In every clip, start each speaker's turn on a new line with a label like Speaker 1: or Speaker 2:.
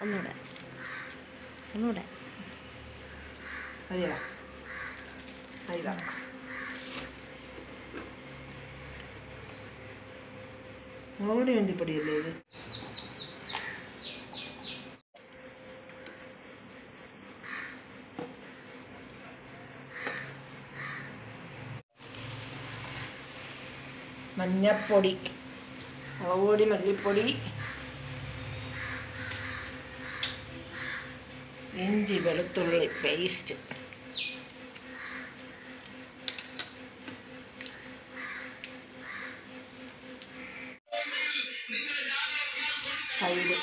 Speaker 1: ഒന്നുകൂടെ ഒന്നുകൂടെ
Speaker 2: മതിയാ ആ, ഇതാ മുളകുപൊടി മല്ലിപ്പൊടിയല്ലേ ഇത് മഞ്ഞപ്പൊടി മുളകുപൊടി മല്ലിപ്പൊടി ഇഞ്ചി വെളുത്തുള്ളി പേസ്റ്റ് തൈര്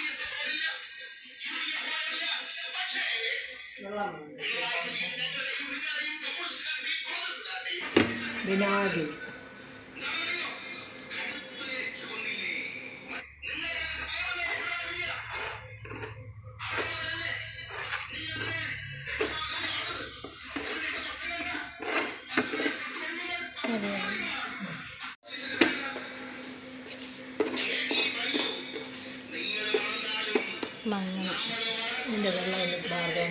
Speaker 2: വിനാഗിരി
Speaker 1: മങ്ങണം
Speaker 2: ഇതിൻ്റെ വെള്ളം ഒന്ന് മാർഗം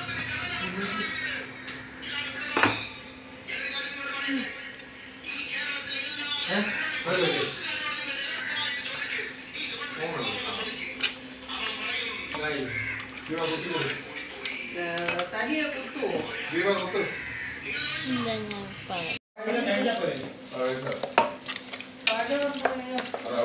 Speaker 2: തനിയെ കുത്തുവോ
Speaker 1: ഇല്ല ഞാൻ പറയാം
Speaker 2: പാചകം തുടങ്ങിയ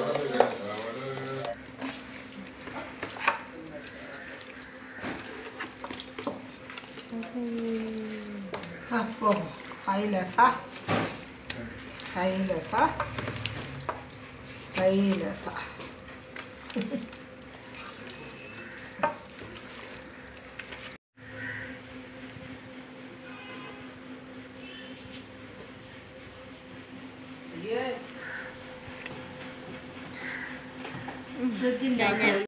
Speaker 2: അപ്പോൾ ഹൈലസ ഹൈലസ ഹൈലസ ഫ്രിഡ്ജിൻ്റെ അകത്ത്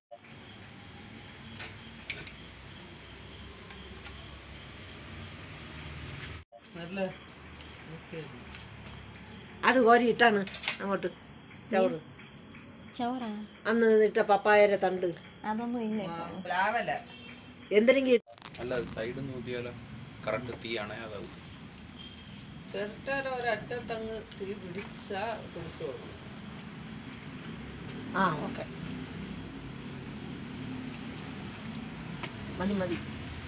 Speaker 2: അത് കോരിയിട്ടാണ് അങ്ങോട്ട് ചവറ്
Speaker 1: ചോറാ
Speaker 2: അന്ന് ഇട്ട പപ്പായയുടെ തണ്ട്
Speaker 1: അതൊന്നും ഇല്ല ഇപ്പൊ.
Speaker 2: എന്തെങ്കിലും
Speaker 3: അല്ല സൈഡ് നോക്കിയാലോ കറക്റ്റ് തീ അണയാതാവും
Speaker 2: ഒരറ്റത്തങ്ങ് തീ പിടിച്ചാ ആ ഓക്കെ മതി മതി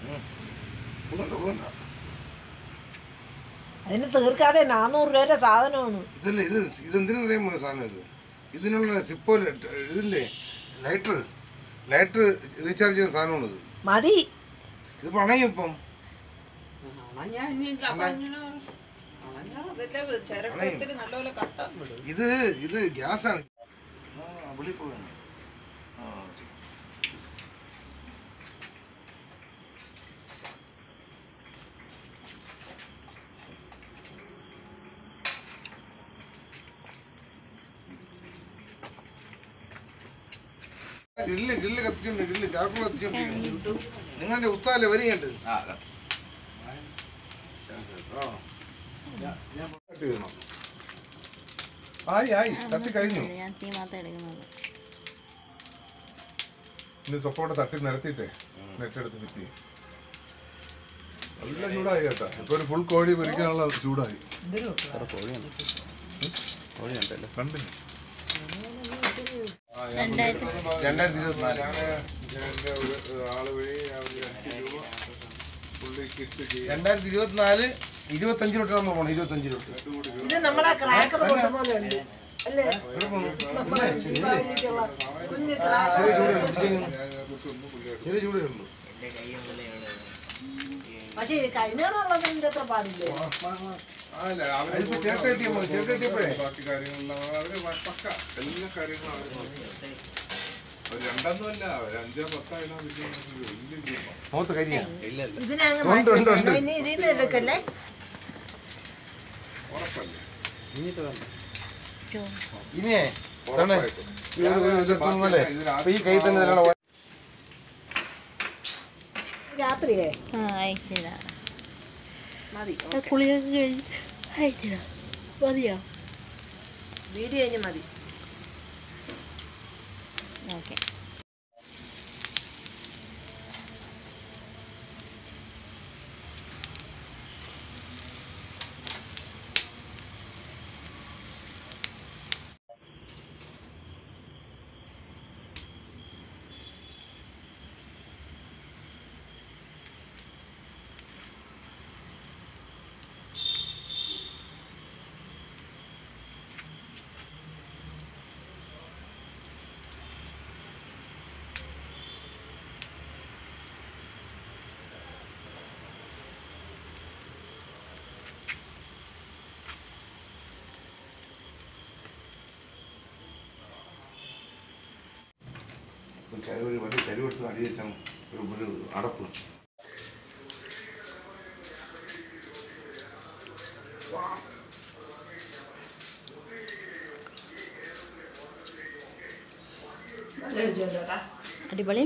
Speaker 2: അതിന് തീർക്കാതെ നാനൂറ് രൂപയുടെ സാധനമാണ്
Speaker 4: ഇതല്ലേ ഇത് ഇതെന്തിനറിയാമോ സാധനം ഇത് ഇതിനുള്ള സിപ്പോ ഇതില്ലേ ലൈറ്റർ ലൈറ്റർ റീചാർജ് ചെയ്യുന്ന സാധനമാണ് ഇത്
Speaker 2: മതി
Speaker 4: ഇത് പണയും ഇപ്പം ഇത് ഇത് ഗ്യാസാണ് ആ, വെളിയിൽ പോകാണ്. ആ, ശരി. ഗ്രില്ല് ഗ്രില്ല് കത്തിച്ചുണ്ട് ഗ്രില്ല് ചാർക്കോൾ കത്തിച്ചുണ്ട് നിങ്ങളുടെ ഉസ്താല്ലേ വരികയുണ്ട്
Speaker 3: ആ
Speaker 4: ആ കട്ട് ചെയ്യണം. ആയി ആയി കത്തി കഴിഞ്ഞു
Speaker 1: ഞാൻ തീ മാത്രം എടുക്കുന്നുള്ളൂ
Speaker 4: ഇനി സൊപ്പോടെ തട്ടി നിരത്തിയിട്ടേ നെറ്റെടുത്ത് ഫിറ്റ് ചെയ്യും നല്ല ചൂടായി കേട്ടാ ഇപ്പൊ ഒരു ഫുൾ കോഴി പൊരിക്കാനുള്ള ചൂടായി
Speaker 3: കോഴിയുണ്ട് കോഴിയുണ്ടല്ലോ
Speaker 4: കണ്ടില്ല
Speaker 1: രണ്ടായിരത്തി
Speaker 4: രണ്ടായിരത്തി ഇരുപത്തിനാല് ആള് വഴി രണ്ടായിരത്തി ഇരുപത്തിനാല് ഇരുപത്തഞ്ച് തൊട്ട് നമ്മൾ പോകണം ഇരുപത്തഞ്ച് തൊട്ട്
Speaker 2: ഇത് നമ്മളെ ക്രാക്കർ കൊണ്ട് പോലെ ഉണ്ട് അല്ലേ
Speaker 4: എവിടെ പോകണം?
Speaker 2: കുഞ്ഞ്
Speaker 4: ചെറിയ ചൂടേ ഉള്ളൂ പിടിച്ചേക്കുന്നു. ചെറിയ ചൂടേ ഉള്ളൂ
Speaker 2: പക്ഷേ ഇത് കഴിഞ്ഞാണുള്ളതിന്റെ അത്ര പാടില്ലേ
Speaker 4: അതിപ്പോ ചേട്ട കിട്ടിയ മതി ചേട്ട കിട്ടിയപ്പോഴേ
Speaker 5: ബാക്കി കാര്യങ്ങളെല്ലാം അവര് പക്ക എല്ലാ കാര്യങ്ങളും അവര് നോക്കും. ഒരു രണ്ടെന്നല്ല ഒരു അഞ്ചോ പത്തോ അതിനോ വലിയ വലിയ ഗ്രൂപ്പാ.
Speaker 4: മുഖത്ത് കരിയാ
Speaker 3: ഇല്ല ഇല്ല
Speaker 2: ഇതിനങ്ങ്
Speaker 4: ഉണ്ട്, ഉണ്ട്, ഉണ്ട്.
Speaker 2: ഇനി ഇതിന്ന് എടുക്കല്ലേ
Speaker 5: ഉറപ്പല്ലേ
Speaker 3: ഇനിയിട്ട് വേണ്ട
Speaker 4: ഇനിയേ ഇതാണ്
Speaker 5: ഉറപ്പായിട്ടും.
Speaker 4: ഇത് ഇതിട്ടൊന്നുമല്ലേ അപ്പൊ ഈ കൈ തന്നെ നല്ലോണം വ-
Speaker 2: രാത്രിയേ
Speaker 1: ആ അയച്ചതാ
Speaker 2: മതി
Speaker 1: കുളിയൊക്കെ കഴിഞ്ഞ് അയച്ചതാ മതിയോ
Speaker 2: വീഡിയോ കഴിഞ്ഞ് മതി
Speaker 1: ഓക്കെ
Speaker 4: ച- ഒരു വലിയ ചരിവെടുത്ത് അടി വെച്ച ഒരു ഒരു അടപ്പ്
Speaker 1: അടിപൊളി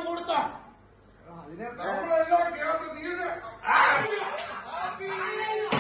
Speaker 5: നമ്മളെല്ലാം കേരളത്തിൽ തീരെ